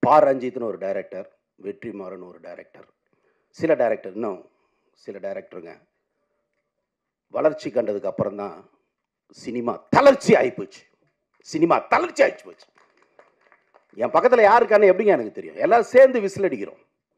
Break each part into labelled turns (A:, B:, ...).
A: பா ரஞ்சித்னு ஒரு டைரக்டர் வெற்றிமாறன் ஒரு டைரக்டர் சில டைரக்டர் இன்னும் சில டைரக்டருங்க வளர்ச்சி கண்டதுக்கு அப்புறம் தான் சினிமா தளர்ச்சி ஆகிப்போச்சு சினிமா தளர்ச்சி ஆகிச்சு போச்சு என் பக்கத்தில் யாருக்கான எப்படிங்க எனக்கு தெரியும் எல்லாம் சேர்ந்து விசில் அடிக்கிறோம்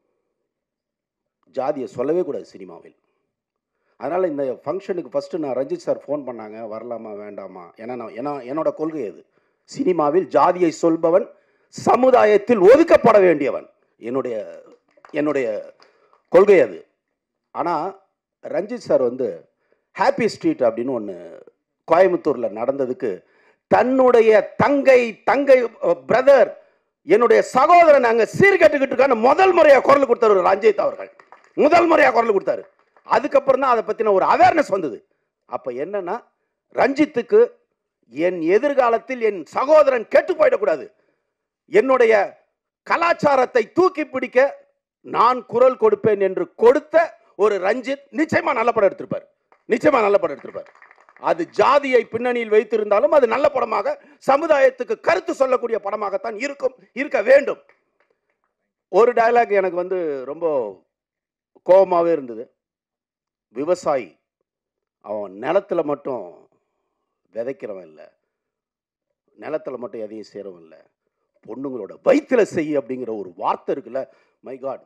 A: ஜாதியை சொல்லவே கூடாது சினிமாவில் அதனால் இந்த ஃபங்க்ஷனுக்கு ஃபஸ்ட்டு நான் ரஞ்சித் சார் ஃபோன் பண்ணாங்க வரலாமா வேண்டாமா ஏன்னா நான் ஏன்னா என்னோட கொள்கை அது சினிமாவில் ஜாதியை சொல்பவன் சமுதாயத்தில் ஒதுக்கப்பட வேண்டியவன் என்னுடைய என்னுடைய கொள்கை அது ஆனால் ரஞ்சித் சார் வந்து ஹாப்பி ஸ்ட்ரீட் அப்படின்னு ஒன்று கோயம்புத்தூரில் நடந்ததுக்கு தன்னுடைய தங்கை தங்கை பிரதர் என்னுடைய சகோதரன் அங்கே சீர்கட்டுக்கிட்டு இருக்கான்னு முதல் முறையாக குரல் கொடுத்தாரு ரஞ்சித் அவர்கள் முதல் முறையாக குரல் கொடுத்தாரு அதுக்கப்புறம் தான் அதை பற்றின ஒரு அவேர்னஸ் வந்தது அப்போ என்னன்னா ரஞ்சித்துக்கு என் எதிர்காலத்தில் என் சகோதரன் கெட்டு போயிடக்கூடாது என்னுடைய கலாச்சாரத்தை தூக்கி பிடிக்க நான் குரல் கொடுப்பேன் என்று கொடுத்த ஒரு ரஞ்சித் நிச்சயமா நல்ல படம் எடுத்திருப்பார் நிச்சயமா நல்ல படம் எடுத்திருப்பார் அது ஜாதியை பின்னணியில் வைத்திருந்தாலும் அது நல்ல படமாக சமுதாயத்துக்கு கருத்து சொல்லக்கூடிய படமாகத்தான் இருக்கும் இருக்க வேண்டும் ஒரு டயலாக் எனக்கு வந்து ரொம்ப கோபமாகவே இருந்தது விவசாயி அவன் நிலத்துல மட்டும் விதைக்கிறவன் இல்லை நிலத்துல மட்டும் எதையும் செய்கிறவன் இல்லை பொண்ணுங்களோட வயிற்றுல செய் அப்படிங்கிற ஒரு வார்த்தை இருக்குல்ல மை காட்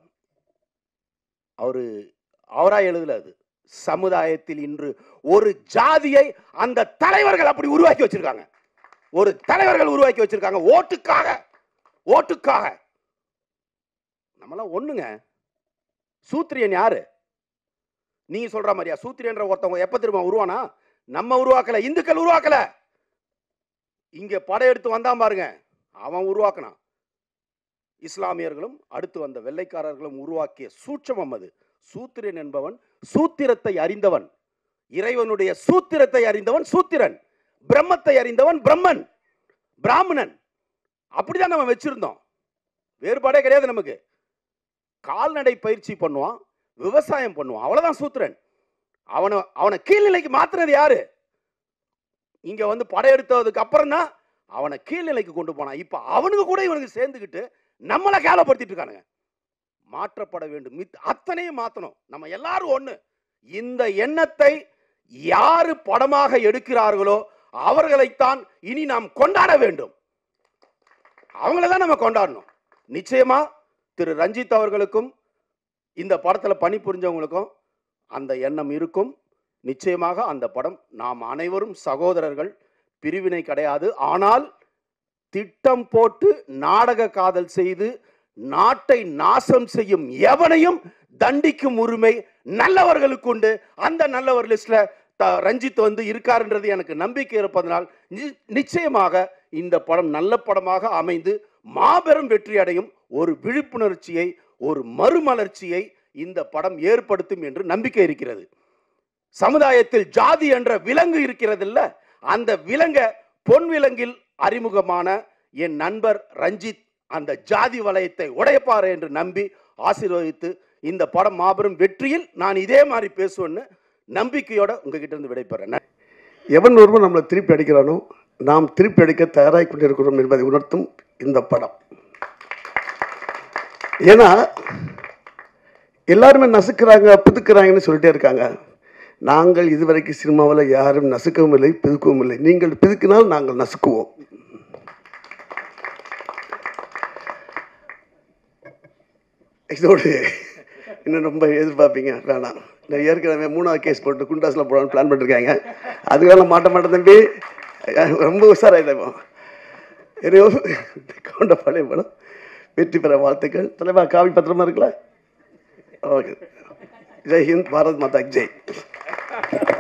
A: அவரு அவரா எழுதல அது சமுதாயத்தில் இன்று ஒரு ஜாதியை அந்த தலைவர்கள் அப்படி உருவாக்கி வச்சிருக்காங்க ஒரு தலைவர்கள் உருவாக்கி வச்சிருக்காங்க ஓட்டுக்காக ஓட்டுக்காக நம்மளாம் ஒண்ணுங்க சூத்திரியன் யாரு நீங்க சொல்ற மாதிரியா சூத்திரியன்ற ஒருத்தவங்க எப்ப திரும்ப உருவானா நம்ம உருவாக்கல இந்துக்கள் உருவாக்கல இங்க படையெடுத்து வந்தான் பாருங்க அவன் உருவாக்கினான் இஸ்லாமியர்களும் அடுத்து வந்த வெள்ளைக்காரர்களும் உருவாக்கிய சூட்சமம் அது சூத்திரன் என்பவன் சூத்திரத்தை அறிந்தவன் இறைவனுடைய சூத்திரத்தை அறிந்தவன் சூத்திரன் பிரம்மத்தை அறிந்தவன் பிரம்மன் பிராமணன் அப்படிதான் நம்ம வச்சிருந்தோம் வேறுபாடே கிடையாது நமக்கு கால்நடை பயிற்சி பண்ணுவான் விவசாயம் பண்ணுவான் அவ்வளவுதான் சூத்திரன் அவனை அவனை கீழ்நிலைக்கு மாத்துறது யாரு இங்க வந்து படையெடுத்ததுக்கு அப்புறம் தான் அவனை கீழ்நிலைக்கு கொண்டு போனான் இப்ப அவனுக்கு கூட இவனுக்கு சேர்ந்துக்கிட்டு நம்மளை கேவலப்படுத்திட்டு இருக்கானுங்க மாற்றப்பட வேண்டும் மித் அத்தனையும் மாத்தணும் நம்ம எல்லாரும் ஒண்ணு இந்த எண்ணத்தை யாரு படமாக எடுக்கிறார்களோ அவர்களைத்தான் இனி நாம் கொண்டாட வேண்டும் அவங்கள தான் நம்ம கொண்டாடணும் நிச்சயமா திரு ரஞ்சித் அவர்களுக்கும் இந்த படத்துல பணிபுரிஞ்சவங்களுக்கும் அந்த எண்ணம் இருக்கும் நிச்சயமாக அந்த படம் நாம் அனைவரும் சகோதரர்கள் பிரிவினை கிடையாது ஆனால் திட்டம் போட்டு நாடக காதல் செய்து நாட்டை நாசம் செய்யும் எவனையும் தண்டிக்கும் உரிமை நல்லவர்களுக்கு உண்டு அந்த நல்லவர் லிஸ்ட்ல த- ரஞ்சித் வந்து இருக்காருன்றது எனக்கு நம்பிக்கை இருப்பதனால் நி- நிச்சயமாக இந்த படம் நல்ல படமாக அமைந்து மாபெரும் வெற்றி அடையும் ஒரு விழிப்புணர்ச்சியை ஒரு மறுமலர்ச்சியை இந்த படம் ஏற்படுத்தும் என்று நம்பிக்கை இருக்கிறது சமுதாயத்தில் ஜாதி என்ற விலங்கு இருக்கிறதில்ல அந்த விலங்க பொன் விலங்கில் அறிமுகமான என் நண்பர் ரஞ்சித் அந்த ஜாதி வலயத்தை உடையப்பார் என்று நம்பி ஆசீர்வதித்து இந்த படம் மாபெரும் வெற்றியில் நான் இதே மாதிரி பேசுவேன்னு நம்பிக்கையோட உங்ககிட்ட இருந்து விடைபெறேன்
B: எவன் ஒருவன் நம்மளை திருப்பி அடிக்கிறானோ நாம் திருப்பி அடிக்க தயாராகி கொண்டிருக்கிறோம் என்பதை உணர்த்தும் இந்த படம் ஏன்னா எல்லாருமே நசுக்கிறாங்க பிதுக்குறாங்கன்னு சொல்லிட்டே இருக்காங்க நாங்கள் இதுவரைக்கும் சினிமாவில் யாரும் நசுக்கவும் இல்லை பிதுக்கவும் இல்லை நீங்கள் பிதுக்கினால் நாங்கள் நசுக்குவோம் இதோடு இன்னும் ரொம்ப எதிர்பார்ப்பீங்க வேணாம் நான் ஏற்கனவே மூணாவது கேஸ் போட்டு குண்டாஸில் போடலான்னு பிளான் பண்ணிருக்காங்க அதுக்கெல்லாம் மாட்ட மாட்டேன் தம்பி ரொம்ப உஷாராயிட்டோம் எதையோ கொண்ட பழைய படம் வெற்றி பெற வாழ்த்துக்கள் தலைவா காவி பத்திரமா இருக்குல்ல ஓகே ஜெய் ஹிந்த் பாரத் மாதா கி ஜெய்